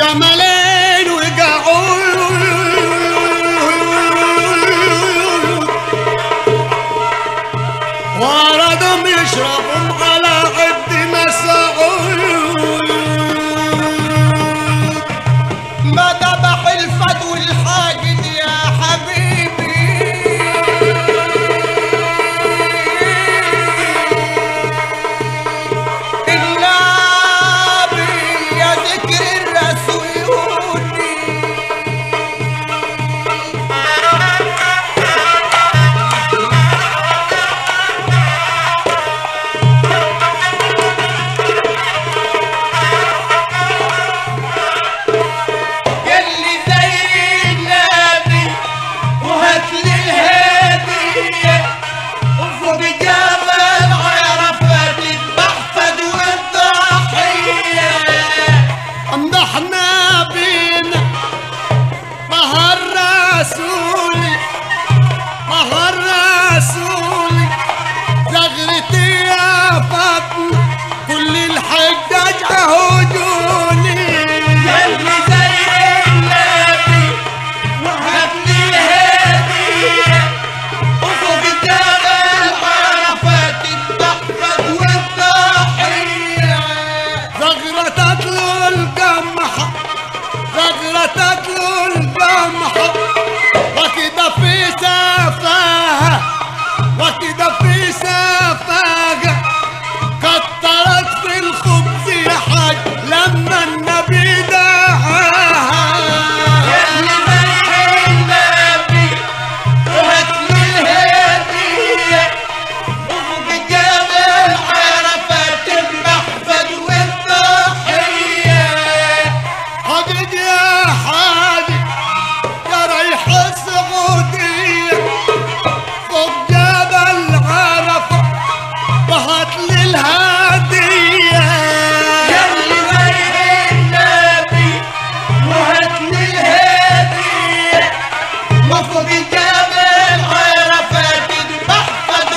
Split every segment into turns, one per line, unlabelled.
جملين وقعود وردهم يشربهم على عد مسعود
ما ذبح الفد والحاجد يا حبيبي إلا يا ذكر الرسول يلي زي النبي وهات لي الهدية وفوق جبل عرفت المحفد والضحية
امدحنا بينا مهر رسولي مهر رسولي زغرتي يا فاطمة كل الحجاج عهدوني
يلي زي النبي وهات لي الهدية وفوق جبل عرفت المحفد والضحية
زغرة تتلو القمحة زغرة تتلو القمحة وكده في سفاهة وكده في سفاهة كترت في الخبز يا حاج لما النبي دعاها
يلي زي النبي وهات لي الهدية وفوق جبل عرفت المحفد والضحية
حاجد يا حاجد يا ريح السعودية فوق جبل عرفة وهات لي الهدية
يلي زي النبي وهات لي الهدية وفوق جبل عرفت المحفد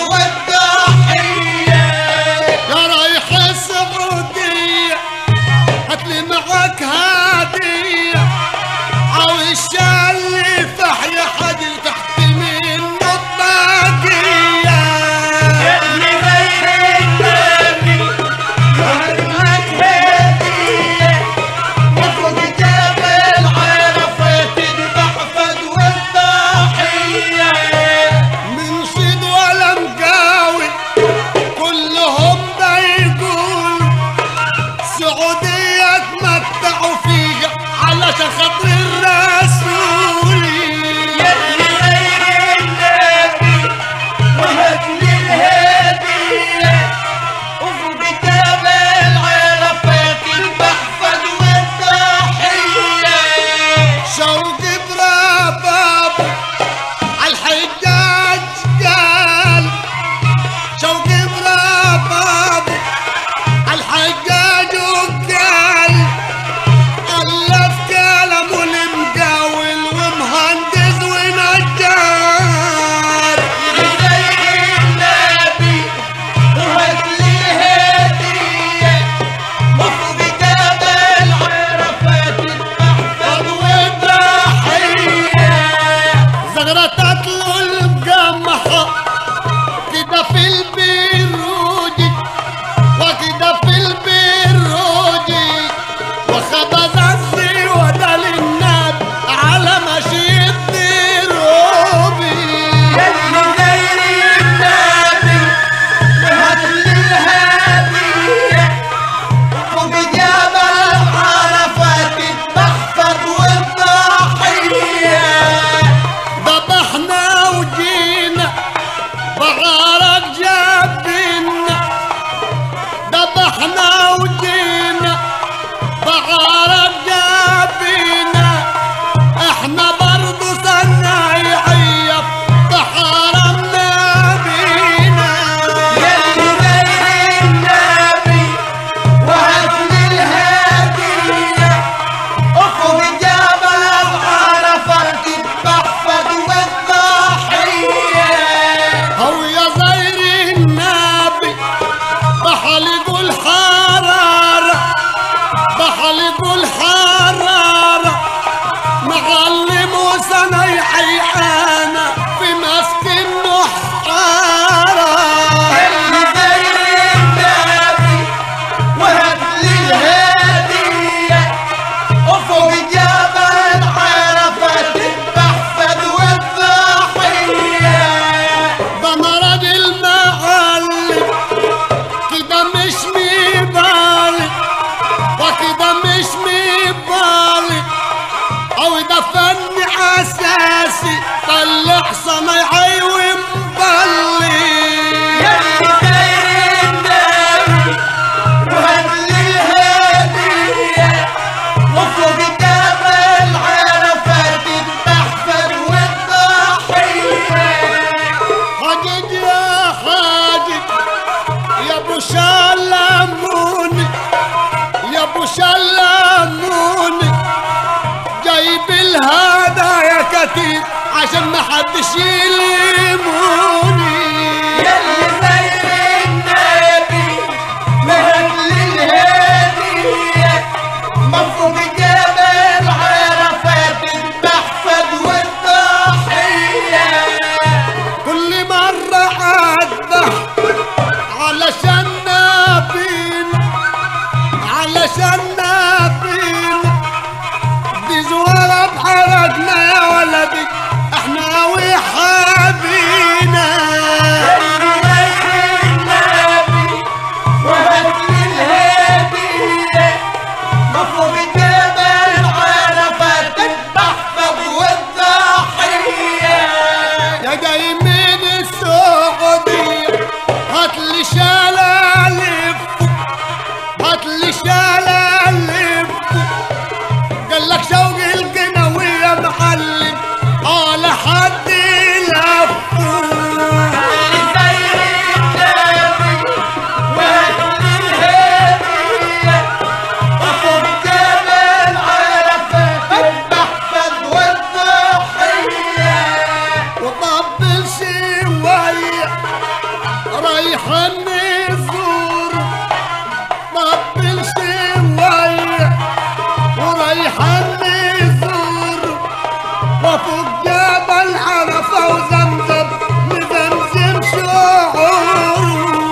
والضحية
يا ريح السعودية هات لي معك هدية عاوز اللي فحي حاجة تحت منه الطاقية
يلي زي النبي وهات هدية وفوق جبل عرفت المحفد والضحية
من صيد ولا مقاول كلهم بيقول سعودية تمتعوا في عشان ما حدش يلموني
يلي زي النبي مهد للهدية مفروض جبل عرفات المحفد والضحية
كل مرة أذبح علشان نبين علشان نبين دي زوارة بحرجنا يا ولدي احنا وحبينا
يلي زي النبي مهد للهدية مفروض جبل عرفات المحفد والضحية
يا جاي من السعودية هاتلي شالة لفه هاتلي شالة لفه قالك شوقي القنوي يا معلم على حد لفه وطبل شوية رايحة نزور طبل شوية ورايحة نزور وفوق جبل عرفة وزمزم مزمزم شعور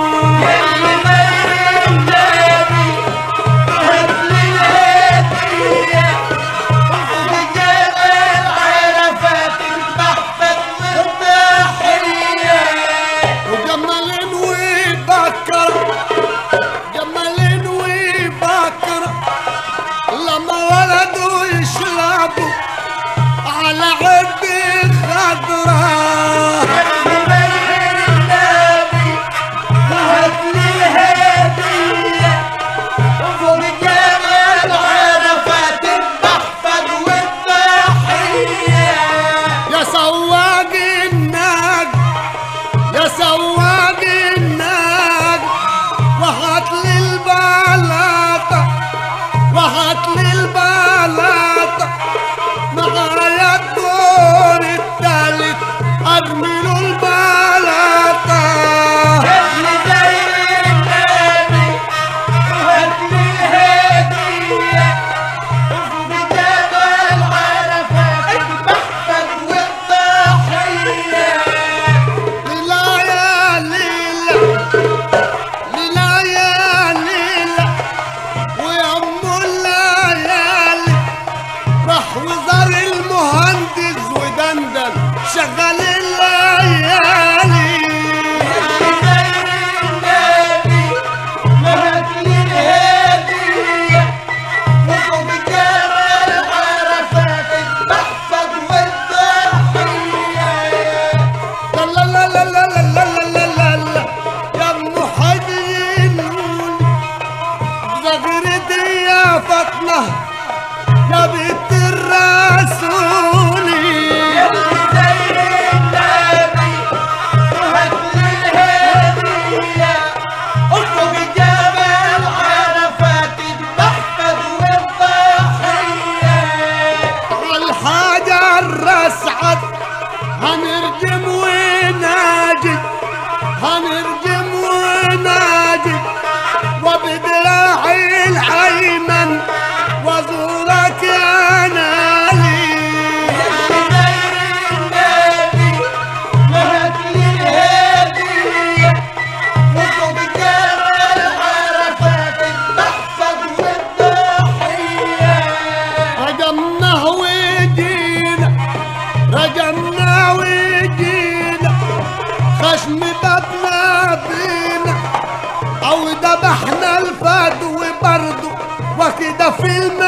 وجمال وبكر جمال وبكر لما ولدوا يشربوا على عد خضراء يا سواق الناق يا سواق الناق وهات لي البلاطة وهات لي البلاطة معايا الدور التالت ارمي له البلاطة ليلى يا ليلى ليلى يا ليلى ويا ام الليالي راح وزار المهندس ودندن شغل الليالي لا لا لا لا لا لا لا لا لا لا لا يا ام حزين زغرتي يا فاطمه يا بنت الرسولي الحجر اسعد هنرجم وناجي هنرجم وناجي وبدراعي الأيمن وزورك يا نالي رجمنا وجينا رجمنا وجينا خشم بابنا بينا او ذبحنا الفدو برضو وكده في الم